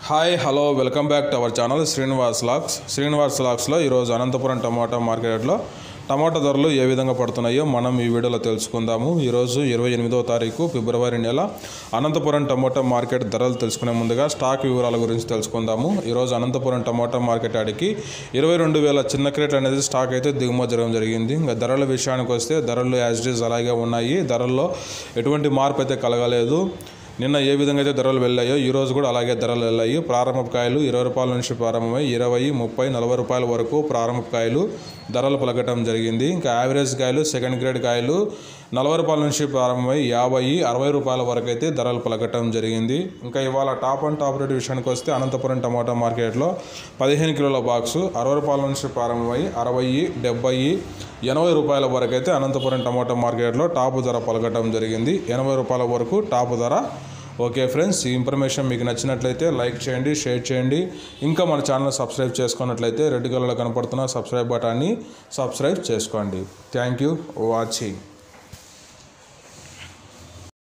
hi hello welcome back to our channel Srinivas లాక్స్ శ్రీనివాస్ లాక్స్లో ఈరోజు అనంతపురం టమాటా మార్కెట్లో టమాటా ధరలు ఏ విధంగా పడుతున్నాయో మనం ఈ వీడియోలో తెలుసుకుందాము ఈరోజు ఇరవై ఎనిమిదవ తారీఖు ఫిబ్రవరి నెల అనంతపురం టమాటా మార్కెట్ ధరలు తెలుసుకునే ముందుగా స్టాక్ వివరాల గురించి తెలుసుకుందాము ఈరోజు అనంతపురం టమాటా మార్కెట్ ఆడికి ఇరవై రెండు వేల చిన్న క్రేట్ అనేది స్టాక్ అయితే దిగుమతి జరగడం జరిగింది ఇంకా ధరల విషయానికి వస్తే ధరలు యాజ్ ఇట్ ఈజ్ అలాగే ఉన్నాయి ధరల్లో ఎటువంటి మార్పు అయితే కలగలేదు నిన్న ఏ విధంగా అయితే ధరలు వెళ్ళాయో ఈ రోజు కూడా అలాగే ధరలు వెళ్ళాయి ప్రారంభ కాయలు ఇరవై రూపాయల నుంచి ప్రారంభమై ఇరవై ముప్పై నలభై రూపాయల వరకు ప్రారంభ కాయలు ధరలు పలకటం జరిగింది ఇంకా యావరేజ్ కాయలు సెకండ్ గ్రేడ్ కాయలు నలభై రూపాయల నుంచి ప్రారంభమై యాభై అరవై రూపాయల వరకు అయితే ధరలు పలకటం జరిగింది ఇంకా ఇవాళ టాప్ అండ్ టాప్ రేట్ విషయానికి వస్తే అనంతపురం టమాటా మార్కెట్లో పదిహేను కిలోల బాక్సు అరవై రూపాయల నుంచి ప్రారంభమై అరవై డెబ్బై ఎనభై రూపాయల వరకు అయితే అనంతపురం టమాటా మార్కెట్లో టాప్ ధర పలకటం జరిగింది ఎనభై రూపాయల వరకు టాప్ ధర ఓకే ఫ్రెండ్స్ ఈ ఇన్ఫర్మేషన్ మీకు నచ్చినట్లయితే లైక్ చేయండి షేర్ చేయండి ఇంకా మన ఛానల్ సబ్స్క్రైబ్ చేసుకున్నట్లయితే రెడ్ కలర్లో కనపడుతున్న సబ్స్క్రైబ్ బటాన్ని సబ్స్క్రైబ్ చేసుకోండి థ్యాంక్ యూ వాచింగ్